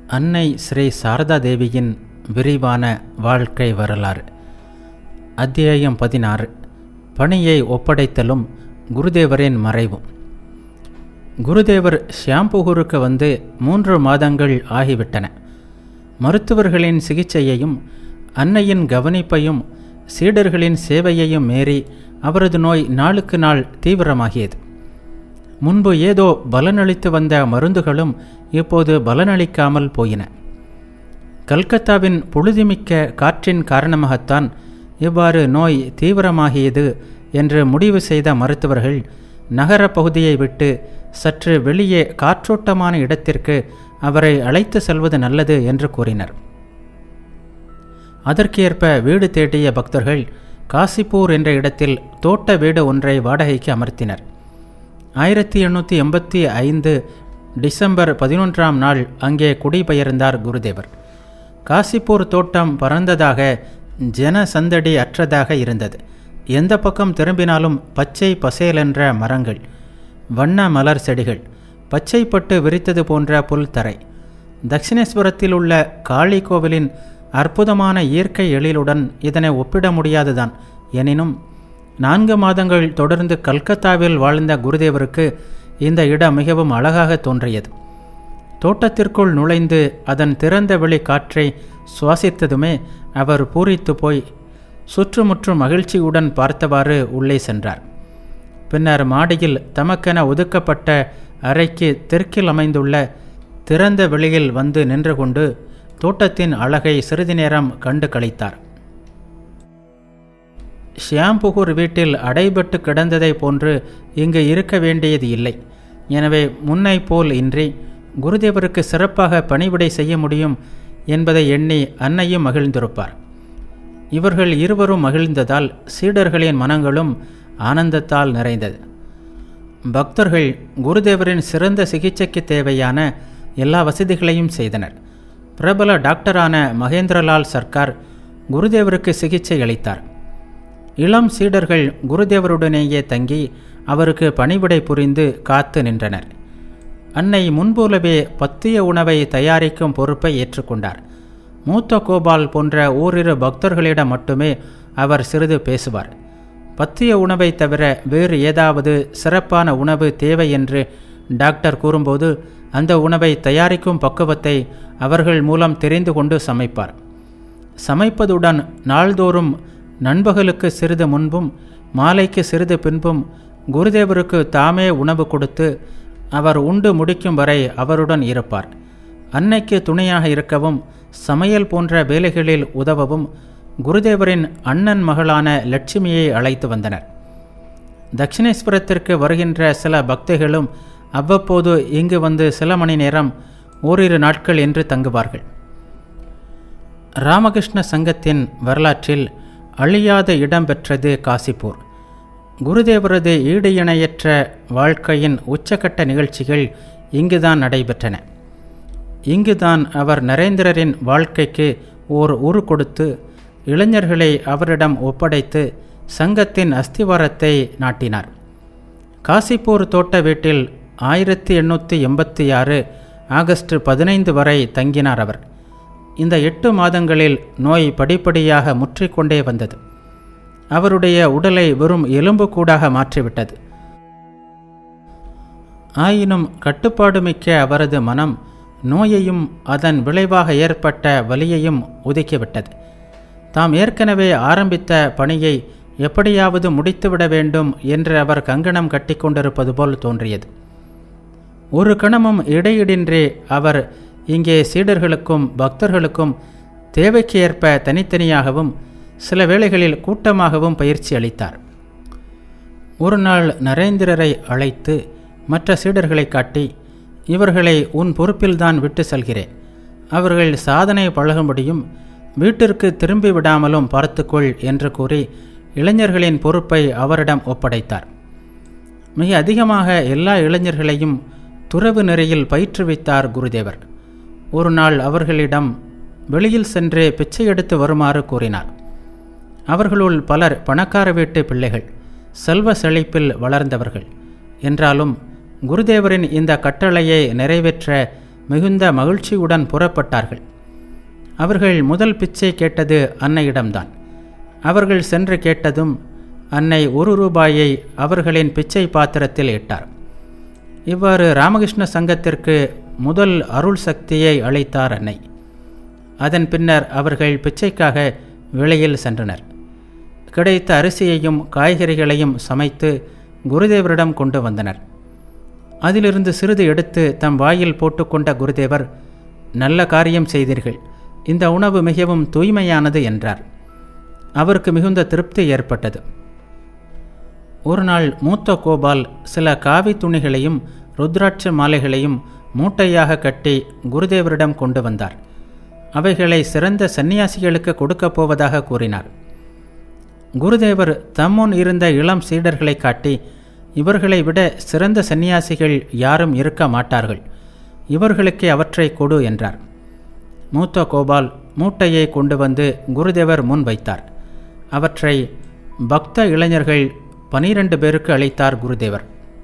அன்னை ஸ்ரீ சாரதா தேவியின் விரிவான வாழ்க்கை வரலாறு அத்தியாயம் பதினாறு பணியை ஒப்படைத்தலும் குருதேவரின் மறைவும் குருதேவர் ஷியாம்புகூருக்கு வந்து மூன்று மாதங்கள் ஆகிவிட்டன மருத்துவர்களின் சிகிச்சையையும் அன்னையின் கவனிப்பையும் சீடர்களின் சேவையையும் மீறி அவரது நோய் நாளுக்கு நாள் தீவிரமாகியது முன்பு ஏதோ பலனளித்து வந்த மருந்துகளும் இப்போது பலனளிக்காமல் போயின கல்கத்தாவின் புழுதிமிக்க காற்றின் காரணமாகத்தான் இவ்வாறு நோய் தீவிரமாகியது என்று முடிவு செய்த மருத்துவர்கள் நகர பகுதியை விட்டு சற்று வெளியே காற்றோட்டமான இடத்திற்கு அவரை அழைத்து செல்வது நல்லது என்று கூறினர் அதற்கேற்ப வீடு தேடிய பக்தர்கள் காசிப்பூர் என்ற இடத்தில் தோட்ட வீடு ஒன்றை வாடகைக்கு அமர்த்தினர் ஆயிரத்தி எண்ணூற்றி எண்பத்தி ஐந்து டிசம்பர் பதினொன்றாம் நாள் அங்கே குடிபெயர்ந்தார் குருதேவர் காசிப்பூர் தோட்டம் பறந்ததாக ஜன சந்தடி அற்றதாக இருந்தது எந்த பக்கம் திரும்பினாலும் பச்சை பசேலென்ற மரங்கள் வண்ண மலர் செடிகள் பச்சைப்பட்டு விரித்தது போன்ற புல்தரை தட்சிணேஸ்வரத்தில் உள்ள காளி கோவிலின் அற்புதமான இயற்கை எழிலுடன் இதனை ஒப்பிட முடியாதுதான் எனினும் நான்கு மாதங்கள் தொடர்ந்து கல்கத்தாவில் வாழ்ந்த குருதேவருக்கு இந்த இடம் மிகவும் அழகாக தோன்றியது தோட்டத்திற்குள் நுழைந்து அதன் திறந்த வெளி காற்றை சுவாசித்ததுமே அவர் பூரித்து போய் சுற்றுமுற்றும் மகிழ்ச்சியுடன் பார்த்தவாறு உள்ளே சென்றார் பின்னர் மாடியில் தமக்கென ஒதுக்கப்பட்ட அறைக்கு தெற்கில் அமைந்துள்ள திறந்த வெளியில் வந்து நின்று கொண்டு தோட்டத்தின் அழகை சிறிது நேரம் கண்டு கழித்தார் ஷியாம்புகூர் வீட்டில் அடைபட்டு கிடந்ததை போன்று இங்கு இருக்க வேண்டியது இல்லை எனவே முன்னை போல் இன்றி குருதேவருக்கு சிறப்பாக பணிவிடை செய்ய முடியும் என்பதை எண்ணி அன்னையும் மகிழ்ந்திருப்பார் இவர்கள் இருவரும் மகிழ்ந்ததால் சீடர்களின் மனங்களும் ஆனந்தத்தால் நிறைந்தது பக்தர்கள் குருதேவரின் சிறந்த சிகிச்சைக்கு தேவையான எல்லா வசதிகளையும் செய்தனர் பிரபல டாக்டரான மகேந்திரலால் சர்க்கார் குருதேவருக்கு சிகிச்சை அளித்தார் இளம் சீடர்கள் குருதேவருடனேயே தங்கி அவருக்கு பணிவிடை புரிந்து காத்து நின்றனர் அன்னை முன்போலவே பத்திய உணவை தயாரிக்கும் பொறுப்பை ஏற்றுக்கொண்டார் மூத்த கோபால் போன்ற ஓரிரு பக்தர்களிடம் மட்டுமே அவர் சிறிது பேசுவார் பத்திய உணவை தவிர வேறு ஏதாவது சிறப்பான உணவு தேவை என்று டாக்டர் கூறும்போது அந்த உணவை தயாரிக்கும் பக்குவத்தை அவர்கள் மூலம் தெரிந்து கொண்டு சமைப்பார் சமைப்பதுடன் நாள்தோறும் நண்பகலுக்கு சிறிது முன்பும் மாலைக்கு சிறிது பின்பும் குருதேவருக்கு தாமே உணவு கொடுத்து அவர் உண்டு முடிக்கும் வரை அவருடன் இருப்பார் அன்னைக்கு துணையாக இருக்கவும் சமையல் போன்ற வேலைகளில் உதவவும் குருதேவரின் அண்ணன் மகளான லட்சுமியை அழைத்து வந்தனர் தட்சிணேஸ்வரத்திற்கு வருகின்ற சில பக்திகளும் அவ்வப்போது இங்கு வந்து சில மணி நேரம் ஓரிரு நாட்கள் என்று தங்குவார்கள் ராமகிருஷ்ண சங்கத்தின் வரலாற்றில் அழியாத இடம் பெற்றது காசிப்பூர் குருதேவரது ஈடு இணையற்ற வாழ்க்கையின் உச்சக்கட்ட நிகழ்ச்சிகள் இங்குதான் நடைபெற்றன இங்குதான் அவர் நரேந்திரரின் வாழ்க்கைக்கு ஓர் உரு கொடுத்து இளைஞர்களை அவரிடம் ஒப்படைத்து சங்கத்தின் அஸ்திவாரத்தை நாட்டினார் காசிப்பூர் தோட்ட வீட்டில் ஆயிரத்தி எண்ணூற்றி எண்பத்தி ஆறு ஆகஸ்ட் பதினைந்து வரை தங்கினார் அவர் இந்த எட்டு மாதங்களில் நோய் படிப்படியாக முற்றிக்கொண்டே வந்தது அவருடைய உடலை வெறும் எலும்பு கூடாக மாற்றிவிட்டது ஆயினும் கட்டுப்பாடு மிக்க அவரது மனம் நோயையும் அதன் விளைவாக ஏற்பட்ட வலியையும் ஒதுக்கிவிட்டது தாம் ஏற்கனவே ஆரம்பித்த பணியை எப்படியாவது முடித்துவிட வேண்டும் என்று அவர் கங்கணம் கட்டிக்கொண்டிருப்பது போல் தோன்றியது ஒரு கணமும் இடையிடின்றே அவர் இங்கே சீடர்களுக்கும் பக்தர்களுக்கும் தேவைக்கு ஏற்ப தனித்தனியாகவும் சில வேளைகளில் கூட்டமாகவும் பயிற்சி அளித்தார் ஒரு நாள் நரேந்திரரை அழைத்து மற்ற சீடர்களை காட்டி இவர்களை உன் பொறுப்பில்தான் விட்டு செல்கிறேன் அவர்கள் சாதனை பழகும்படியும் வீட்டிற்கு திரும்பி விடாமலும் பார்த்துக்கொள் என்று கூறி இளைஞர்களின் பொறுப்பை அவரிடம் ஒப்படைத்தார் மிக அதிகமாக எல்லா இளைஞர்களையும் துறவு நெறியில் பயிற்றுவித்தார் குருதேவர் ஒரு நாள் அவர்களிடம் வெளியில் சென்று பிச்சை எடுத்து வருமாறு கூறினார் அவர்களுள் பலர் பணக்கார வீட்டு பிள்ளைகள் செல்வ செழிப்பில் வளர்ந்தவர்கள் என்றாலும் குருதேவரின் இந்த கட்டளையை நிறைவேற்ற மிகுந்த மகிழ்ச்சியுடன் புறப்பட்டார்கள் அவர்கள் முதல் பிச்சை கேட்டது அன்னையிடம்தான் அவர்கள் சென்று கேட்டதும் அன்னை ஒரு ரூபாயை அவர்களின் பிச்சை பாத்திரத்தில் இட்டார் இவ்வாறு ராமகிருஷ்ண சங்கத்திற்கு முதல் அருள் சக்தியை அளித்தார் அன்னை அதன் பின்னர் அவர்கள் பிச்சைக்காக வெளியில் சென்றனர் கிடைத்த அரிசியையும் காய்கறிகளையும் சமைத்து குருதேவரிடம் கொண்டு வந்தனர் அதிலிருந்து சிறிது எடுத்து தம் வாயில் போட்டுக்கொண்ட குருதேவர் நல்ல காரியம் செய்தீர்கள் இந்த உணவு மிகவும் தூய்மையானது என்றார் அவருக்கு மிகுந்த திருப்தி ஏற்பட்டது ஒரு நாள் மூத்த கோபால் சில காவி துணிகளையும் ருத்ராட்ச மாலைகளையும் மூட்டையாக கட்டி குருதேவரிடம் கொண்டு வந்தார் அவைகளை சிறந்த சன்னியாசிகளுக்கு கொடுக்கப் போவதாக கூறினார் குருதேவர் தம்முன் இருந்த இளம் சீடர்களை காட்டி இவர்களை விட சிறந்த சன்னியாசிகள் யாரும் இருக்க மாட்டார்கள் இவர்களுக்கே அவற்றை கொடு என்றார் மூத்த கோபால் மூட்டையை கொண்டு வந்து குருதேவர் முன் வைத்தார் அவற்றை பக்த இளைஞர்கள் பனிரெண்டு பேருக்கு அளித்தார் குருதேவர்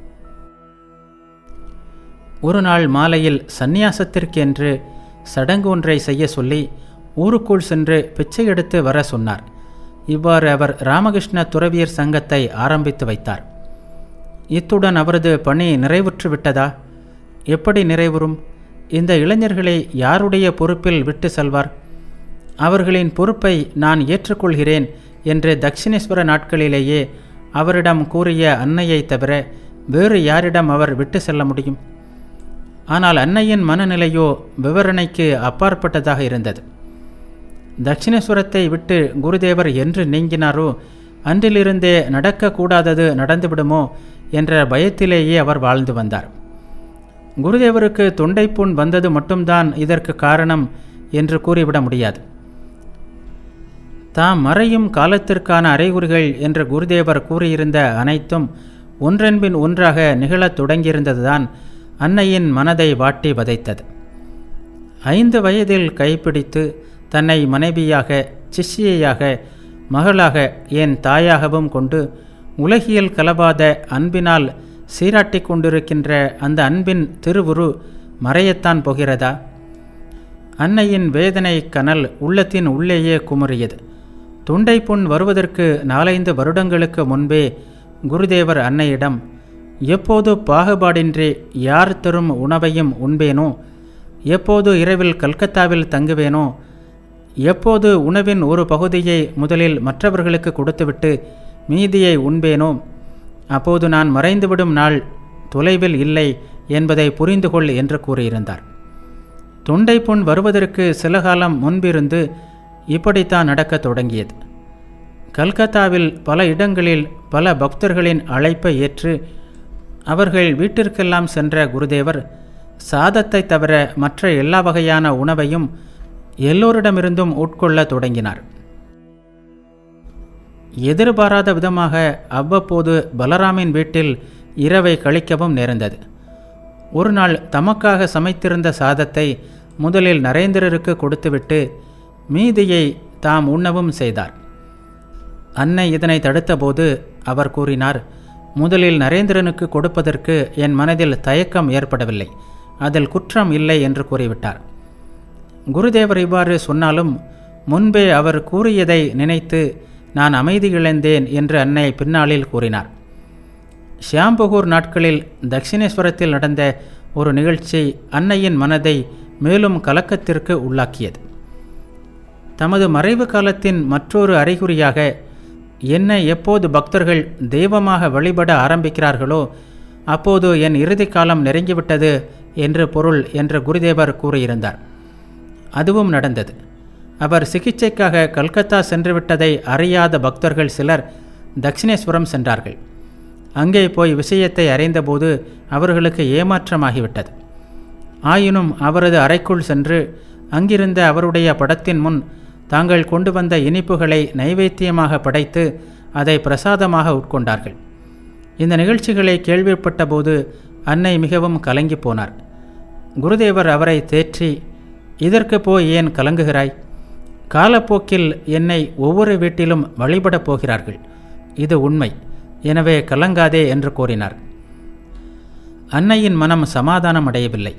ஒரு நாள் மாலையில் சந்நியாசத்திற்கென்று சடங்கு ஒன்றை செய்ய சொல்லி ஊருக்குள் சென்று பிச்சை எடுத்து வர சொன்னார் இவ்வாறு அவர் ராமகிருஷ்ண துறவியர் சங்கத்தை ஆரம்பித்து வைத்தார் இத்துடன் அவரது பணி நிறைவுற்று விட்டதா எப்படி நிறைவுறும் இந்த இளைஞர்களை யாருடைய பொறுப்பில் விட்டு செல்வார் அவர்களின் பொறுப்பை நான் ஏற்றுக்கொள்கிறேன் என்று தட்சிணேஸ்வர நாட்களிலேயே அவரிடம் கூறிய அன்னையை தவிர வேறு யாரிடம் அவர் விட்டு செல்ல முடியும் ஆனால் அன்னையின் மனநிலையோ விவரணைக்கு அப்பாற்பட்டதாக இருந்தது தட்சிணேஸ்வரத்தை விட்டு குருதேவர் என்று நீங்கினாரோ அன்றிலிருந்தே நடக்கக்கூடாதது நடந்துவிடுமோ என்ற பயத்திலேயே அவர் வாழ்ந்து வந்தார் குருதேவருக்கு தொண்டைப்புண் வந்தது மட்டும்தான் இதற்கு காரணம் என்று கூறிவிட முடியாது தாம் மறையும் காலத்திற்கான அறிகுறிகள் என்று குருதேவர் கூறியிருந்த அனைத்தும் ஒன்றன்பின் ஒன்றாக நிகழத் தொடங்கியிருந்ததுதான் அன்னையின் மனதை வாட்டி வதைத்தது ஐந்து வயதில் கைப்பிடித்து தன்னை மனைவியாக சிஷ்யையாக மகளாக என் தாயாகவும் கொண்டு உலகியல் கலவாத அன்பினால் சீராட்டி கொண்டிருக்கின்ற அந்த அன்பின் திருவுரு மறையத்தான் போகிறதா அன்னையின் வேதனை கனல் உள்ளத்தின் உள்ளேயே குமுறியது துண்டை புண் வருவதற்கு நாலைந்து வருடங்களுக்கு முன்பே குருதேவர் அன்னையிடம் எப்போது பாகுபாடின்றி யார் தரும் உணவையும் உண்பேனோ எப்போது இரவில் கல்கத்தாவில் தங்குவேனோ எப்போது உணவின் ஒரு பகுதியை முதலில் மற்றவர்களுக்கு கொடுத்துவிட்டு மீதியை உண்பேனோ அப்போது நான் மறைந்துவிடும் நாள் தொலைவில் இல்லை என்பதை புரிந்து கொள் என்று கூறியிருந்தார் தொண்டை புண் வருவதற்கு சில காலம் முன்பிருந்து இப்படித்தான் நடக்கத் தொடங்கியது கல்கத்தாவில் பல இடங்களில் பல பக்தர்களின் அழைப்பை ஏற்று அவர்கள் வீட்டிற்கெல்லாம் சென்ற குருதேவர் சாதத்தை தவிர மற்ற எல்லா வகையான உணவையும் எல்லோரிடமிருந்தும் உட்கொள்ள தொடங்கினார் எதிர்பாராத விதமாக அவ்வப்போது பலராமின் வீட்டில் இரவை கழிக்கவும் நேர்ந்தது ஒரு நாள் தமக்காக சமைத்திருந்த சாதத்தை முதலில் நரேந்திரருக்கு கொடுத்துவிட்டு மீதியை தாம் உண்ணவும் செய்தார் அன்னை இதனை தடுத்தபோது அவர் கூறினார் முதலில் நரேந்திரனுக்கு கொடுப்பதற்கு என் மனதில் தயக்கம் ஏற்படவில்லை அதில் குற்றம் இல்லை என்று கூறிவிட்டார் குருதேவர் இவ்வாறு சொன்னாலும் முன்பே அவர் கூறியதை நினைத்து நான் அமைதி இழந்தேன் என்று அன்னை பின்னாளில் கூறினார் ஷியாம்பகூர் நாட்களில் தட்சிணேஸ்வரத்தில் நடந்த ஒரு நிகழ்ச்சி அன்னையின் மனதை மேலும் கலக்கத்திற்கு உள்ளாக்கியது தமது மறைவு காலத்தின் மற்றொரு அறிகுறியாக என்னை எப்போது பக்தர்கள் தெய்வமாக வழிபட ஆரம்பிக்கிறார்களோ அப்போது என் இறுதி காலம் நெருங்கிவிட்டது என்று பொருள் என்று குருதேவர் கூறியிருந்தார் அதுவும் நடந்தது அவர் சிகிச்சைக்காக கல்கத்தா சென்றுவிட்டதை அறியாத பக்தர்கள் சிலர் தட்சிணேஸ்வரம் சென்றார்கள் அங்கே போய் விஷயத்தை அறிந்தபோது அவர்களுக்கு ஏமாற்றமாகிவிட்டது ஆயினும் அவரது அறைக்குள் சென்று அங்கிருந்த அவருடைய படத்தின் முன் தாங்கள் கொண்டு வந்த இனிப்புகளை நைவேத்தியமாக படைத்து அதை பிரசாதமாக உட்கொண்டார்கள் இந்த நிகழ்ச்சிகளை கேள்விப்பட்டபோது அன்னை மிகவும் கலங்கி போனார் குருதேவர் அவரை தேற்றி இதற்கு போய் ஏன் கலங்குகிறாய் காலப்போக்கில் என்னை ஒவ்வொரு வீட்டிலும் வழிபடப் போகிறார்கள் இது உண்மை எனவே கலங்காதே என்று கூறினார் அன்னையின் மனம் சமாதானம் அடையவில்லை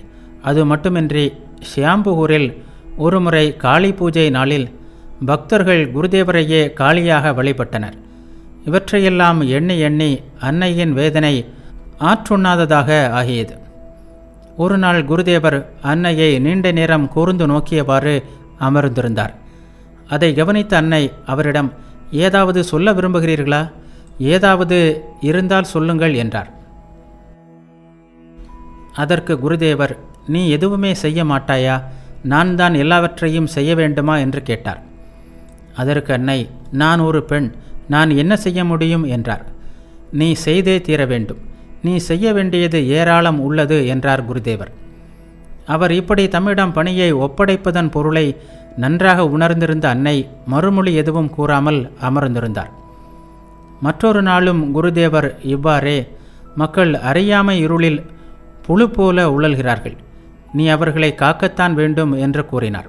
அது மட்டுமின்றி ஷியாம்புகூரில் ஒருமுறை காளி பூஜை நாளில் பக்தர்கள் குருதேவரையே காளியாக வழிபட்டனர் இவற்றையெல்லாம் எண்ணி எண்ணி அன்னையின் வேதனை ஆற்றுண்ணாததாக ஆகியது ஒரு நாள் குருதேவர் அன்னையை நீண்ட நேரம் கூர்ந்து நோக்கியவாறு அமர்ந்திருந்தார் அதை கவனித்த அன்னை அவரிடம் ஏதாவது சொல்ல விரும்புகிறீர்களா ஏதாவது இருந்தால் சொல்லுங்கள் என்றார் அதற்கு குருதேவர் நீ எதுவுமே செய்ய மாட்டாயா நான் தான் எல்லாவற்றையும் செய்ய வேண்டுமா என்று கேட்டார் அதற்கு அன்னை நான் ஒரு பெண் நான் என்ன செய்ய முடியும் என்றார் நீ செய்தே தீர வேண்டும் நீ செய்ய வேண்டியது ஏராளம் உள்ளது என்றார் குருதேவர் அவர் இப்படி தம்மிடம் பணியை ஒப்படைப்பதன் பொருளை நன்றாக உணர்ந்திருந்த அன்னை மறுமொழி எதுவும் கூறாமல் அமர்ந்திருந்தார் மற்றொரு நாளும் குருதேவர் இவ்வாறே மக்கள் அறியாமை இருளில் புழு போல உழல்கிறார்கள் நீ அவர்களை காக்கத்தான் வேண்டும் என்று கூறினார்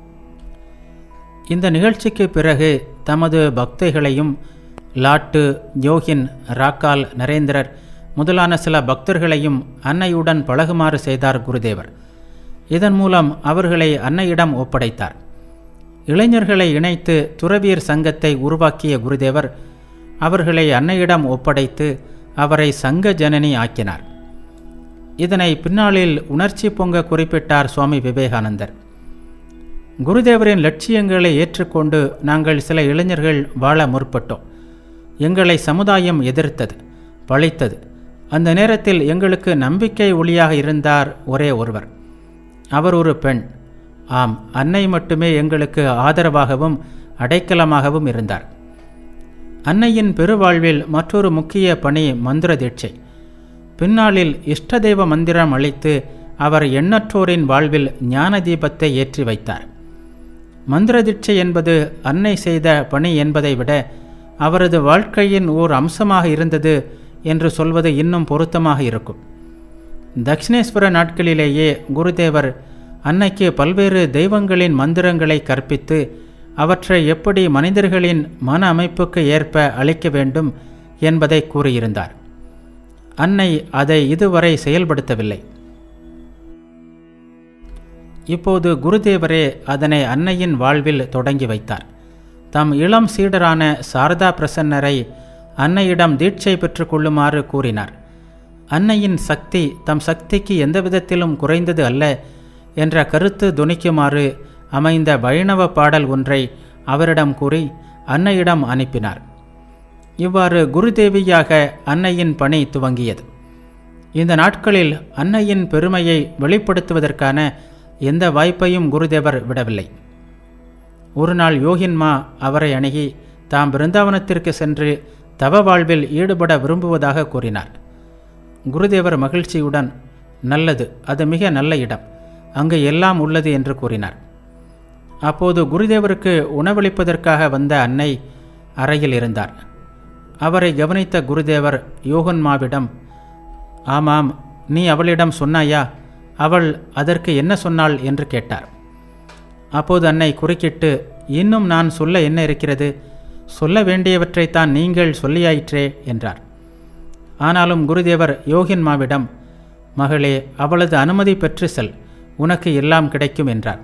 இந்த நிகழ்ச்சிக்கு பிறகு தமது பக்தைகளையும் லாட்டு யோகின் ராக்கால் நரேந்திரர் முதலான சில பக்தர்களையும் அன்னையுடன் பழகுமாறு செய்தார் குருதேவர் இதன் மூலம் அவர்களை அன்னையிடம் ஒப்படைத்தார் இளைஞர்களை இணைத்து துறவியர் சங்கத்தை உருவாக்கிய குருதேவர் அவர்களை அன்னையிடம் ஒப்படைத்து அவரை சங்க ஜனனி ஆக்கினார் இதனை பின்னாளில் உணர்ச்சி பொங்க குறிப்பிட்டார் சுவாமி விவேகானந்தர் குருதேவரின் லட்சியங்களை ஏற்றுக்கொண்டு நாங்கள் சில இளைஞர்கள் வாழ முற்பட்டோம் எங்களை சமுதாயம் எதிர்த்தது பழித்தது அந்த நேரத்தில் எங்களுக்கு நம்பிக்கை ஒளியாக இருந்தார் ஒரே ஒருவர் அவர் ஒரு பெண் ஆம் அன்னை மட்டுமே எங்களுக்கு ஆதரவாகவும் அடைக்கலமாகவும் இருந்தார் அன்னையின் பெருவாழ்வில் மற்றொரு முக்கிய பணி மந்திர தீட்சை பின்னாளில் இஷ்டதெய்வ மந்திரம் அளித்து அவர் எண்ணற்றோரின் வாழ்வில் ஞான தீபத்தை ஏற்றி வைத்தார் மந்திர தீட்சை என்பது அன்னை செய்த பணி என்பதை விட அவரது வாழ்க்கையின் ஓர் அம்சமாக இருந்தது என்று சொல்வது இன்னும் பொருத்தமாக இருக்கும் தக்ஷிணேஸ்வர நாட்களிலேயே குருதேவர் அன்னைக்கு பல்வேறு தெய்வங்களின் மந்திரங்களை கற்பித்து அவற்றை எப்படி மனிதர்களின் மன அமைப்புக்கு ஏற்ப அளிக்க வேண்டும் என்பதை கூறியிருந்தார் அன்னை அதை இதுவரை செயல்படுத்தவில்லை இப்போது குருதேவரே அதனை அன்னையின் வாழ்வில் தொடங்கி வைத்தார் தம் இளம் சீடரான சாரதா பிரசன்னரை அன்னையிடம் தீட்சை பெற்றுக்கொள்ளுமாறு கூறினார் அன்னையின் சக்தி தம் சக்திக்கு எந்த விதத்திலும் குறைந்தது அல்ல என்ற கருத்து துணிக்குமாறு அமைந்த வைணவ பாடல் ஒன்றை அவரிடம் கூறி அன்னையிடம் அனுப்பினார் இவ்வாறு குருதேவியாக அன்னையின் பணி துவங்கியது இந்த நாட்களில் அன்னையின் பெருமையை வெளிப்படுத்துவதற்கான எந்த வாய்ப்பையும் குருதேவர் விடவில்லை ஒரு நாள் யோகின்மா அவரை அணுகி தாம் பிருந்தாவனத்திற்கு சென்று தவ வாழ்வில் ஈடுபட விரும்புவதாக கூறினார் குருதேவர் மகிழ்ச்சியுடன் நல்லது அது மிக நல்ல இடம் அங்கு எல்லாம் உள்ளது என்று கூறினார் அப்போது குருதேவருக்கு உணவளிப்பதற்காக வந்த அன்னை அறையில் இருந்தார் அவரை கவனித்த குருதேவர் யோகன்மாவிடம் ஆமாம் நீ அவளிடம் சொன்னாயா அவள் அதற்கு என்ன சொன்னாள் என்று கேட்டார் அப்போது அன்னை குறுக்கிட்டு இன்னும் நான் சொல்ல என்ன இருக்கிறது சொல்ல வேண்டியவற்றைத்தான் நீங்கள் சொல்லியாயிற்றே என்றார் ஆனாலும் குருதேவர் யோகின்மாவிடம் மகளே அவளது அனுமதி பெற்று செல் உனக்கு எல்லாம் கிடைக்கும் என்றார்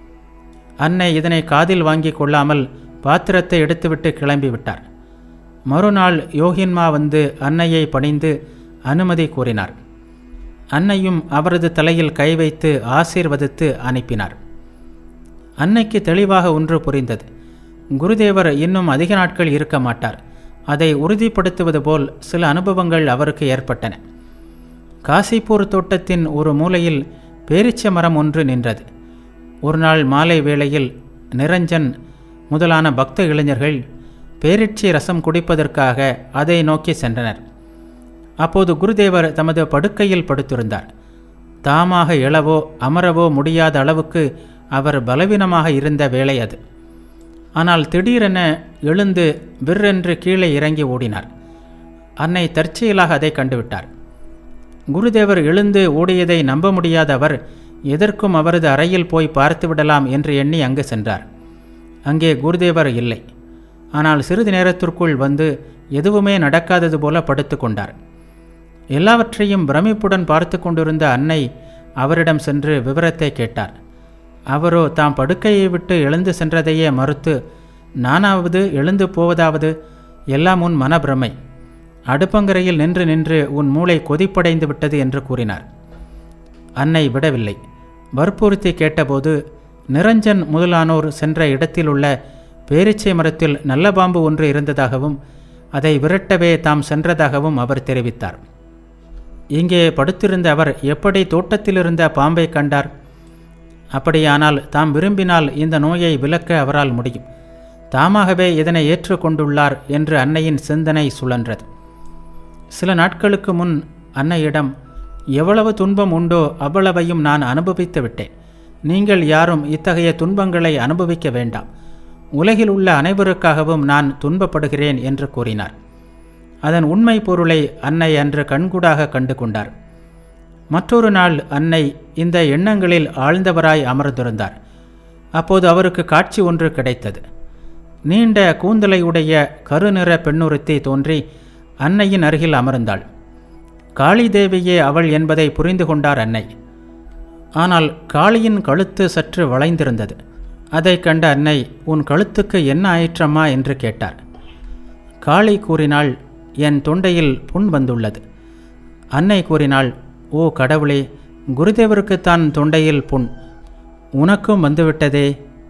அன்னை இதனை காதில் வாங்கி கொள்ளாமல் பாத்திரத்தை எடுத்துவிட்டு கிளம்பிவிட்டார் மறுநாள் யோகின்மா வந்து அன்னையை பணிந்து அனுமதி கூறினார் அன்னையும் அவரது தலையில் கை வைத்து ஆசீர்வதித்து அனுப்பினார் அன்னைக்கு தெளிவாக ஒன்று புரிந்தது குருதேவர் இன்னும் அதிக நாட்கள் இருக்க மாட்டார் அதை உறுதிப்படுத்துவது போல் சில அனுபவங்கள் அவருக்கு ஏற்பட்டன காசிப்பூர் தோட்டத்தின் ஒரு மூலையில் பேரிச்ச மரம் ஒன்று நின்றது ஒரு நாள் மாலை வேளையில் நிரஞ்சன் முதலான பக்த இளைஞர்கள் பேரிச்சி ரசம் குடிப்பதற்காக அதை நோக்கி சென்றனர் அப்போது குருதேவர் தமது படுக்கையில் படுத்திருந்தார் தாமாக எழவோ அமரவோ முடியாத அளவுக்கு அவர் பலவீனமாக இருந்த வேளை அது ஆனால் திடீரென எழுந்து விற்றென்று கீழே இறங்கி ஓடினார் அன்னை தற்செயலாக அதை கண்டுவிட்டார் குருதேவர் எழுந்து ஓடியதை நம்ப முடியாத அவர் எதற்கும் அவரது அறையில் போய் பார்த்துவிடலாம் என்று எண்ணி அங்கு சென்றார் அங்கே குருதேவர் இல்லை ஆனால் சிறிது நேரத்திற்குள் வந்து எதுவுமே நடக்காதது போல படுத்து கொண்டார் எல்லாவற்றையும் பிரமிப்புடன் பார்த்து கொண்டிருந்த அன்னை அவரிடம் சென்று விவரத்தை கேட்டார் அவரோ தாம் படுக்கையை விட்டு எழுந்து சென்றதையே மறுத்து நானாவது எழுந்து போவதாவது எல்லாம் உன் மனப்பிரமை அடுப்பங்கரையில் நின்று நின்று உன் மூளை கொதிப்படைந்து விட்டது என்று கூறினார் அன்னை விடவில்லை வற்புறுத்தி கேட்டபோது நிரஞ்சன் முதலானோர் சென்ற இடத்தில் உள்ள பேரிச்சை மரத்தில் நல்ல பாம்பு ஒன்று இருந்ததாகவும் அதை விரட்டவே தாம் சென்றதாகவும் அவர் தெரிவித்தார் இங்கே படுத்திருந்த அவர் எப்படி தோட்டத்திலிருந்த பாம்பை கண்டார் அப்படியானால் தாம் விரும்பினால் இந்த நோயை விலக்க அவரால் முடியும் தாமாகவே இதனை ஏற்றுக்கொண்டுள்ளார் என்று அன்னையின் சிந்தனை சுழன்றது சில நாட்களுக்கு முன் அன்னையிடம் எவ்வளவு துன்பம் உண்டோ அவ்வளவையும் நான் அனுபவித்து விட்டேன் நீங்கள் யாரும் இத்தகைய துன்பங்களை அனுபவிக்க வேண்டாம் உலகில் உள்ள அனைவருக்காகவும் நான் துன்பப்படுகிறேன் என்று கூறினார் அதன் உண்மை பொருளை அன்னை அன்று கண்கூடாக கண்டு கொண்டார் மற்றொரு நாள் அன்னை இந்த எண்ணங்களில் ஆழ்ந்தவராய் அமர்ந்திருந்தார் அப்போது அவருக்கு காட்சி ஒன்று கிடைத்தது நீண்ட கூந்தலை உடைய கருநிற பெண்ணுறுத்தி தோன்றி அன்னையின் அருகில் அமர்ந்தாள் காளிதேவியே அவள் என்பதை புரிந்து கொண்டார் அன்னை ஆனால் காளியின் கழுத்து சற்று வளைந்திருந்தது அதை கண்ட அன்னை உன் கழுத்துக்கு என்ன ஆயிற்றம்மா என்று கேட்டார் காளி கூறினாள் என் தொண்டையில் புண் வந்துள்ளது அன்னை கூறினாள் ஓ கடவுளே குருதேவருக்குத்தான் தொண்டையில் புண் உனக்கும் வந்துவிட்டதே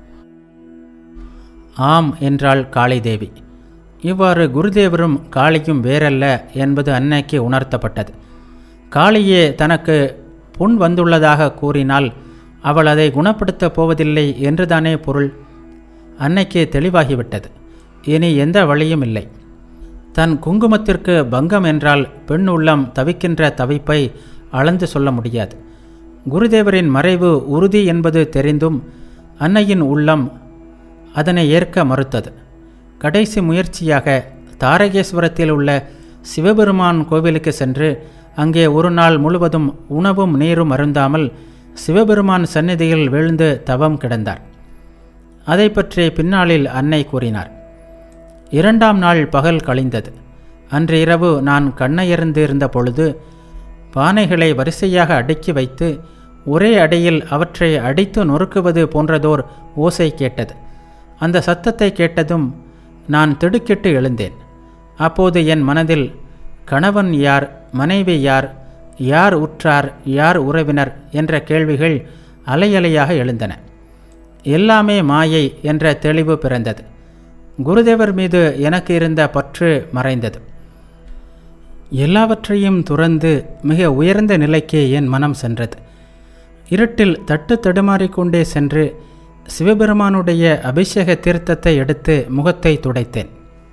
ஆம் என்றாள் காளிதேவி இவ்வாறு குருதேவரும் காளியும் வேறல்ல என்பது அன்னைக்கு உணர்த்தப்பட்டது காளியே தனக்கு புண் வந்துள்ளதாக கூறினால் அவள் அதை குணப்படுத்தப் போவதில்லை என்றுதானே பொருள் அன்னைக்கு தெளிவாகிவிட்டது இனி எந்த வழியும் இல்லை தன் குங்குமத்திற்கு பங்கம் என்றால் பெண் உள்ளம் தவிக்கின்ற தவிப்பை அளந்து சொல்ல முடியாது குருதேவரின் மறைவு உறுதி என்பது தெரிந்தும் அன்னையின் உள்ளம் அதனை ஏற்க மறுத்தது கடைசி முயற்சியாக தாரகேஸ்வரத்தில் உள்ள சிவபெருமான் கோவிலுக்கு சென்று அங்கே ஒரு நாள் முழுவதும் உணவும் நீரும் அருந்தாமல் சிவபெருமான் சந்நிதியில் வீழ்ந்து தவம் கிடந்தார் அதை பற்றி பின்னாளில் அன்னை கூறினார் இரண்டாம் நாள் பகல் கழிந்தது அன்று இரவு நான் கண்ணையர்ந்து இருந்த பொழுது பானைகளை வரிசையாக அடுக்கி வைத்து ஒரே அடியில் அவற்றை அடித்து நொறுக்குவது போன்றதோர் ஓசை கேட்டது அந்த சத்தத்தை கேட்டதும் நான் திடுக்கிட்டு எழுந்தேன் அப்போது என் மனதில் கணவன் யார் மனைவி யார் யார் உற்றார் யார் உறவினர் என்ற கேள்விகள் அலையலையாக எழுந்தன எல்லாமே மாயை என்ற தெளிவு பிறந்தது குருதேவர் மீது எனக்கு இருந்த பற்று மறைந்தது எல்லாவற்றையும் துறந்து மிக உயர்ந்த நிலைக்கு என் மனம் சென்றது இருட்டில் தட்டு தடுமாறிக்கொண்டே சென்று சிவபெருமானுடைய அபிஷேக தீர்த்தத்தை எடுத்து முகத்தை துடைத்தேன்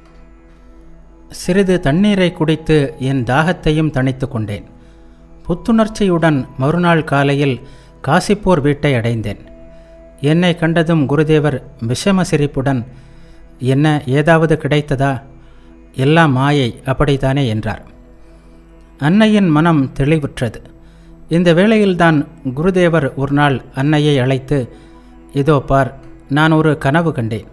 சிறிது தண்ணீரை குடித்து என் தாகத்தையும் தணித்து கொண்டேன் புத்துணர்ச்சியுடன் மறுநாள் காலையில் காசிப்போர் வீட்டை அடைந்தேன் என்னை கண்டதும் குருதேவர் விஷம சிரிப்புடன் என்ன ஏதாவது கிடைத்ததா எல்லாம் மாயை அப்படித்தானே என்றார் அன்னையின் மனம் தெளிவுற்றது இந்த வேளையில்தான் குருதேவர் ஒரு நாள் அன்னையை அழைத்து இதோ பார் நான் ஒரு கனவு கண்டேன்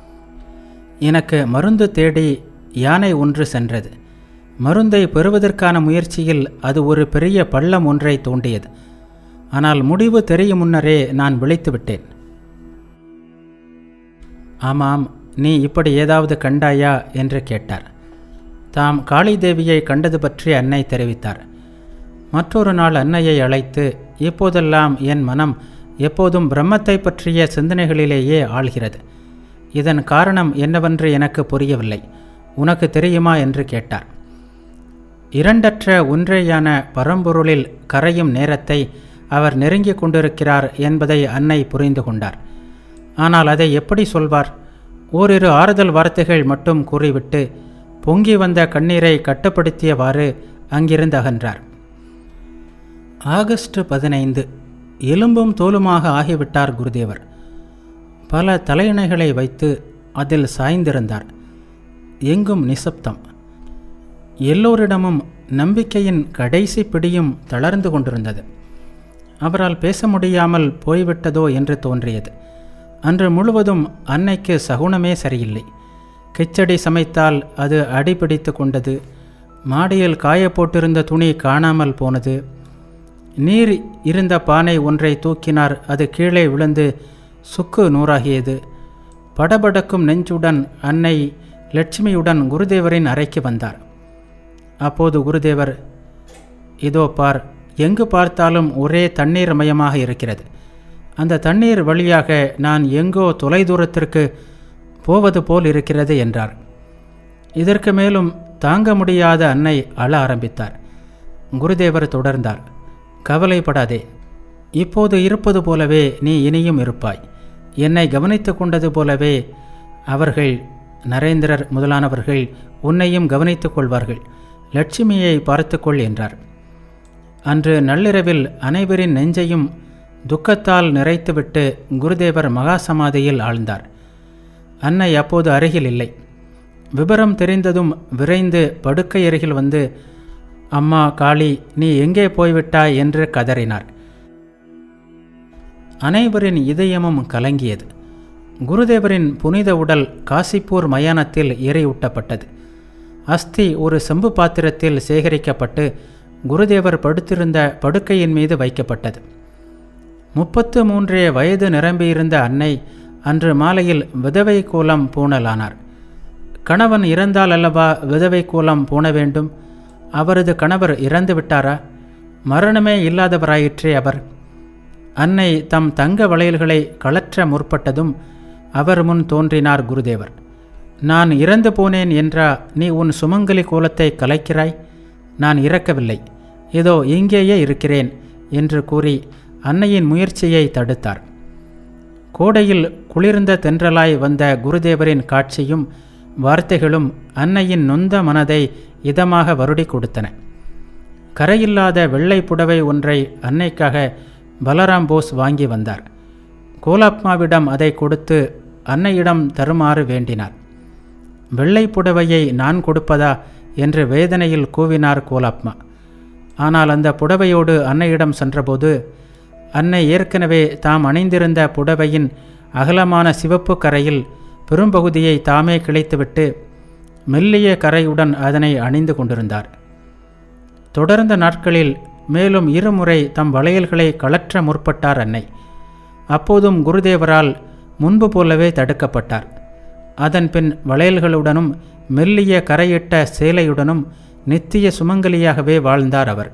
எனக்கு மருந்து தேடி யானை ஒன்று சென்றது மருந்தை பெறுவதற்கான முயற்சியில் அது ஒரு பெரிய பள்ளம் ஒன்றை தோண்டியது ஆனால் முடிவு தெரியும் முன்னரே நான் விழித்து விட்டேன் ஆமாம் நீ இப்படி ஏதாவது கண்டாயா என்று கேட்டார் தாம் காளிதேவியை கண்டது பற்றி அன்னை தெரிவித்தார் மற்றொரு நாள் அன்னையை அழைத்து இப்போதெல்லாம் என் மனம் எப்போதும் பிரம்மத்தை பற்றிய சிந்தனைகளிலேயே ஆள்கிறது இதன் காரணம் என்னவென்று எனக்கு புரியவில்லை உனக்கு தெரியுமா என்று கேட்டார் இரண்டற்ற ஒன்றேயான பரம்பொருளில் கரையும் நேரத்தை அவர் நெருங்கிக் கொண்டிருக்கிறார் என்பதை அன்னை புரிந்து கொண்டார் ஆனால் அதை எப்படி சொல்வார் ஓரிரு ஆறுதல் வார்த்தைகள் மட்டும் கூறிவிட்டு பொங்கி வந்த கண்ணீரை கட்டுப்படுத்தியவாறு அங்கிருந்து அகன்றார் ஆகஸ்ட் பதினைந்து எலும்பும் தோலுமாக ஆகிவிட்டார் குருதேவர் பல தலையணைகளை வைத்து அதில் சாய்ந்திருந்தார் எங்கும் நிசப்தம் எல்லோரிடமும் நம்பிக்கையின் கடைசி பிடியும் தளர்ந்து கொண்டிருந்தது அவரால் பேச முடியாமல் போய்விட்டதோ என்று தோன்றியது அன்று முழுவதும் அன்னைக்கு சகுனமே சரியில்லை கிச்சடி சமைத்தால் அது அடிபிடித்து கொண்டது மாடியில் காய போட்டிருந்த துணி காணாமல் போனது நீர் இருந்த பானை ஒன்றை தூக்கினார் அது கீழே விழுந்து சுக்கு நூறாகியது படபடக்கும் நெஞ்சுடன் அன்னை லட்சுமியுடன் குருதேவரின் அறைக்கு வந்தார் அப்போது குருதேவர் இதோ பார் எங்கு பார்த்தாலும் ஒரே தண்ணீர் மயமாக இருக்கிறது அந்த தண்ணீர் வழியாக நான் எங்கோ தொலைதூரத்திற்கு போவது போல் இருக்கிறது என்றார் இதற்கு மேலும் தாங்க முடியாத அன்னை அழ ஆரம்பித்தார் குருதேவர் தொடர்ந்தார் கவலைப்படாதே இப்போது இருப்பது போலவே நீ இனியும் இருப்பாய் என்னை கவனித்து கொண்டது போலவே அவர்கள் நரேந்திரர் முதலானவர்கள் உன்னையும் கவனித்துக் கொள்வார்கள் லட்சுமியை பார்த்துக்கொள் என்றார் அன்று நள்ளிரவில் அனைவரின் நெஞ்சையும் துக்கத்தால் நிறைத்துவிட்டு குருதேவர் மகாசமாதியில் ஆழ்ந்தார் அன்னை அப்போது அருகில் இல்லை விபரம் தெரிந்ததும் விரைந்து படுக்கை அருகில் வந்து அம்மா காளி நீ எங்கே போய்விட்டாய் என்று கதறினார் அனைவரின் இதயமும் கலங்கியது குருதேவரின் புனித உடல் காசிப்பூர் மயானத்தில் எரியூட்டப்பட்டது அஸ்தி ஒரு செம்பு பாத்திரத்தில் சேகரிக்கப்பட்டு குருதேவர் படுத்திருந்த படுக்கையின் மீது வைக்கப்பட்டது முப்பத்து மூன்றே வயது நிரம்பியிருந்த அன்னை அன்று மாலையில் விதவை கோலம் பூணலானார் கணவன் இறந்தால் அல்லவா விதவை கோலம் பூண வேண்டும் அவரது கணவர் இறந்து விட்டாரா மரணமே இல்லாதவராயிற்றே அவர் அன்னை தம் தங்க வளையல்களை கழற்ற முற்பட்டதும் அவர் முன் தோன்றினார் குருதேவர் நான் இறந்து போனேன் என்றா நீ உன் சுமங்கலி கோலத்தை கலைக்கிறாய் நான் இறக்கவில்லை இதோ இங்கேயே இருக்கிறேன் என்று கூறி அன்னையின் முயற்சியை தடுத்தார் கோடையில் குளிர்ந்த தென்றலாய் வந்த குருதேவரின் காட்சியும் வார்த்தைகளும் அன்னையின் நொந்த மனதை இதமாக வருடி கொடுத்தன கரையில்லாத வெள்ளை புடவை ஒன்றை அன்னைக்காக பலராம் போஸ் வாங்கி வந்தார் கோலாப்மாவிடம் அதை கொடுத்து அன்னையிடம் தருமாறு வேண்டினார் வெள்ளை புடவையை நான் கொடுப்பதா என்று வேதனையில் கூவினார் கோலாப்மா ஆனால் அந்த புடவையோடு அன்னையிடம் சென்றபோது அன்னை ஏற்கனவே தாம் அணிந்திருந்த புடவையின் அகலமான சிவப்பு கரையில் பெரும்பகுதியை தாமே கிளைத்துவிட்டு மெல்லிய கரையுடன் அதனை அணிந்து கொண்டிருந்தார் தொடர்ந்த நாட்களில் மேலும் இருமுறை தம் வளையல்களை கழற்ற முற்பட்டார் அன்னை அப்போதும் குருதேவரால் முன்பு போலவே தடுக்கப்பட்டார் அதன்பின் வளையல்களுடனும் மெல்லிய கரையிட்ட சேலையுடனும் நித்திய சுமங்கலியாகவே வாழ்ந்தார் அவர்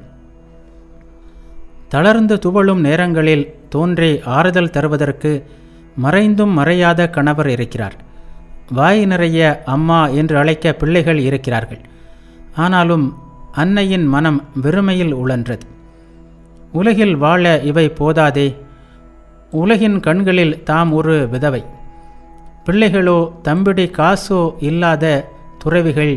தளர்ந்து துவளும் நேரங்களில் தோன்றி ஆறுதல் தருவதற்கு மறைந்தும் மறையாத கணவர் இருக்கிறார் வாய் நிறைய அம்மா என்று அழைக்க பிள்ளைகள் இருக்கிறார்கள் ஆனாலும் அன்னையின் மனம் வெறுமையில் உழன்றது உலகில் வாழ இவை போதாதே உலகின் கண்களில் தாம் ஒரு விதவை பிள்ளைகளோ தம்பிடி காசோ இல்லாத துறவிகள்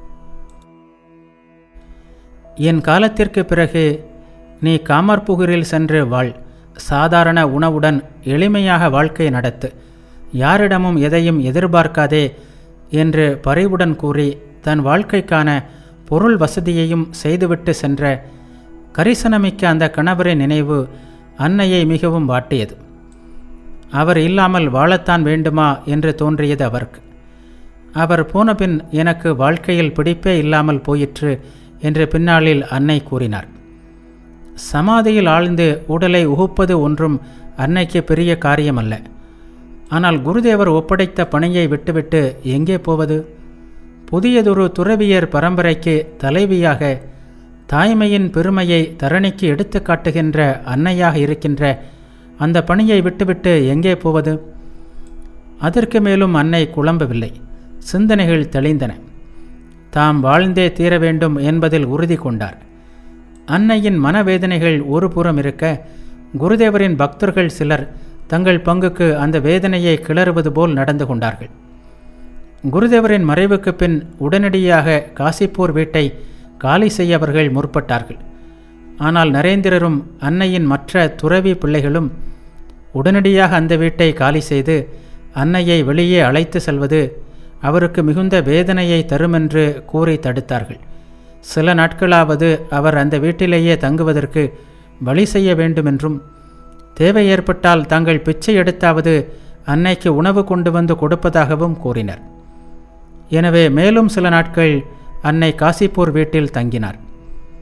என் காலத்திற்கு பிறகு நீ காமர்புகரில் சென்று வாழ் சாதாரண உணவுடன் எளிமையாக வாழ்க்கை நடத்து யாரிடமும் எதையும் எதிர்பார்க்காதே என்று பரிவுடன் கூறி தன் வாழ்க்கைக்கான பொருள் வசதியையும் செய்துவிட்டு சென்ற கரிசனமிக்க அந்த கணவரின் நினைவு அன்னையை மிகவும் வாட்டியது அவர் இல்லாமல் வாழத்தான் வேண்டுமா என்று தோன்றியது அவருக்கு அவர் போனபின் எனக்கு வாழ்க்கையில் பிடிப்பே இல்லாமல் போயிற்று என்று பின்னாளில் அன்னை கூறினார் சமாதியில் ஆழ்ந்து உடலை உகுப்பது ஒன்றும் அன்னைக்கு பெரிய காரியமல்ல ஆனால் குருதேவர் ஒப்படைத்த பணியை விட்டுவிட்டு எங்கே போவது புதியதொரு துறவியர் பரம்பரைக்கு தலைவியாக தாய்மையின் பெருமையை தரணிக்கு எடுத்து காட்டுகின்ற அன்னையாக இருக்கின்ற அந்த பணியை விட்டுவிட்டு எங்கே போவது அதற்கு மேலும் அன்னை குழம்பவில்லை சிந்தனைகள் தெளிந்தன தாம் வாழ்ந்தே தீர வேண்டும் என்பதில் உறுதி கொண்டார் அன்னையின் மனவேதனைகள் ஒரு புறம் இருக்க குருதேவரின் பக்தர்கள் சிலர் தங்கள் பங்குக்கு அந்த வேதனையை கிளறுவது போல் நடந்து கொண்டார்கள் குருதேவரின் மறைவுக்கு பின் உடனடியாக காசிப்பூர் வீட்டை காலி செய்ய அவர்கள் முற்பட்டார்கள் ஆனால் நரேந்திரரும் அன்னையின் மற்ற துறவி பிள்ளைகளும் உடனடியாக அந்த வீட்டை காலி செய்து அன்னையை வெளியே அழைத்து செல்வது அவருக்கு மிகுந்த வேதனையை தருமென்று கூறி தடுத்தார்கள் சில நாட்களாவது அவர் அந்த வீட்டிலேயே தங்குவதற்கு வழி செய்ய வேண்டுமென்றும் தேவை ஏற்பட்டால் தாங்கள் பிச்சை எடுத்தாவது அன்னைக்கு உணவு கொண்டு வந்து கொடுப்பதாகவும் கூறினர் எனவே மேலும் சில நாட்கள் அன்னை காசிப்பூர் வீட்டில் தங்கினார்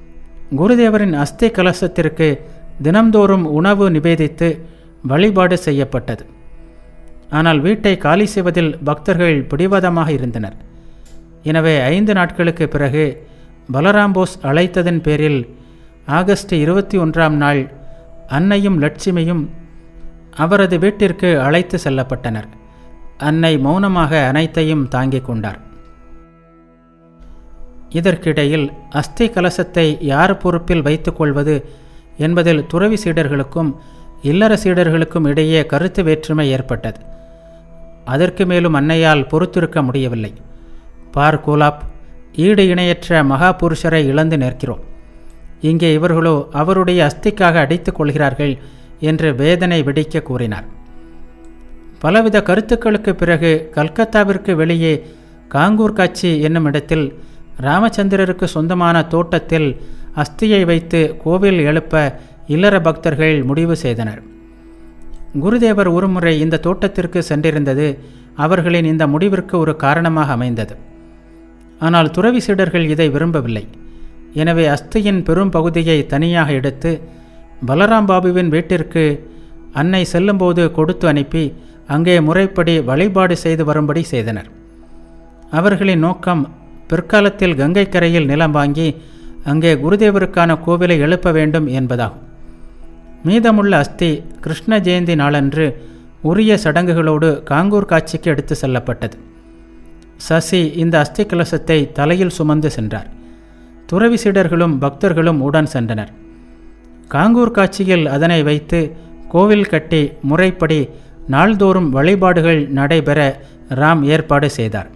குருதேவரின் அஸ்தி கலசத்திற்கு தினம்தோறும் உணவு நிவேதித்து வழிபாடு செய்யப்பட்டது ஆனால் வீட்டை காலி செய்வதில் பக்தர்கள் பிடிவாதமாக இருந்தனர் எனவே ஐந்து நாட்களுக்கு பிறகு பலராம் போஸ் அழைத்ததன் பேரில் ஆகஸ்ட் இருபத்தி ஒன்றாம் நாள் அன்னையும் லட்சுமியும் அவரது வீட்டிற்கு அழைத்து செல்லப்பட்டனர் அன்னை மௌனமாக அனைத்தையும் தாங்கிக் கொண்டார் இதற்கிடையில் அஸ்தி கலசத்தை யார் பொறுப்பில் வைத்துக்கொள்வது என்பதில் துறவி சீடர்களுக்கும் இல்லற சீடர்களுக்கும் இடையே கருத்து வேற்றுமை ஏற்பட்டது அதற்கு மேலும் அன்னையால் பொறுத்திருக்க முடியவில்லை பார் கோலாப் ஈடு இணையற்ற மகா புருஷரை இழந்து நிற்கிறோம் இங்கே இவர்களோ அவருடைய அஸ்திக்காக அடித்துக் கொள்கிறார்கள் என்று வேதனை வெடிக்க கூறினார் பலவித கருத்துக்களுக்கு பிறகு கல்கத்தாவிற்கு வெளியே காங்கூர் காட்சி என்னும் இடத்தில் ராமச்சந்திரருக்கு சொந்தமான தோட்டத்தில் அஸ்தியை வைத்து கோவில் எழுப்ப இல்லற பக்தர்கள் முடிவு செய்தனர் குருதேவர் ஒருமுறை இந்த தோட்டத்திற்கு சென்றிருந்தது அவர்களின் இந்த முடிவிற்கு ஒரு காரணமாக அமைந்தது ஆனால் துறவி சீடர்கள் இதை விரும்பவில்லை எனவே அஸ்தியின் பெரும் பகுதியை தனியாக எடுத்து பலராம் பாபுவின் வீட்டிற்கு அன்னை செல்லும்போது கொடுத்து அனுப்பி அங்கே முறைப்படி வழிபாடு செய்து வரும்படி செய்தனர் அவர்களின் நோக்கம் பிற்காலத்தில் கங்கை கரையில் நிலம் வாங்கி அங்கே குருதேவருக்கான கோவிலை எழுப்ப வேண்டும் என்பதாகும் மீதமுள்ள அஸ்தி கிருஷ்ண ஜெயந்தி நாளன்று உரிய சடங்குகளோடு காங்கூர் காட்சிக்கு எடுத்து செல்லப்பட்டது சசி இந்த அஸ்தி கலசத்தை தலையில் சுமந்து சென்றார் துறவி சீடர்களும் பக்தர்களும் உடன் சென்றனர் காங்கூர் காட்சியில் அதனை வைத்து கோவில் கட்டி முறைப்படி நாள்தோறும் வழிபாடுகள் நடைபெற ராம் ஏற்பாடு செய்தார்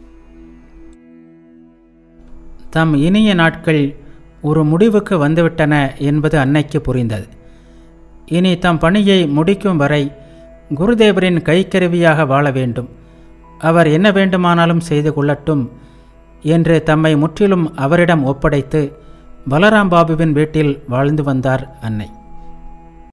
தம் இனிய நாட்கள் ஒரு முடிவுக்கு வந்துவிட்டன என்பது அன்னைக்கு புரிந்தது இனி தம் பணியை முடிக்கும் வரை குருதேவரின் கைக்கருவியாக வாழ வேண்டும் அவர் என்ன வேண்டுமானாலும் செய்து கொள்ளட்டும் என்று தம்மை முற்றிலும் அவரிடம் ஒப்படைத்து பலராம் பாபுவின் வீட்டில் வாழ்ந்து வந்தார் அன்னை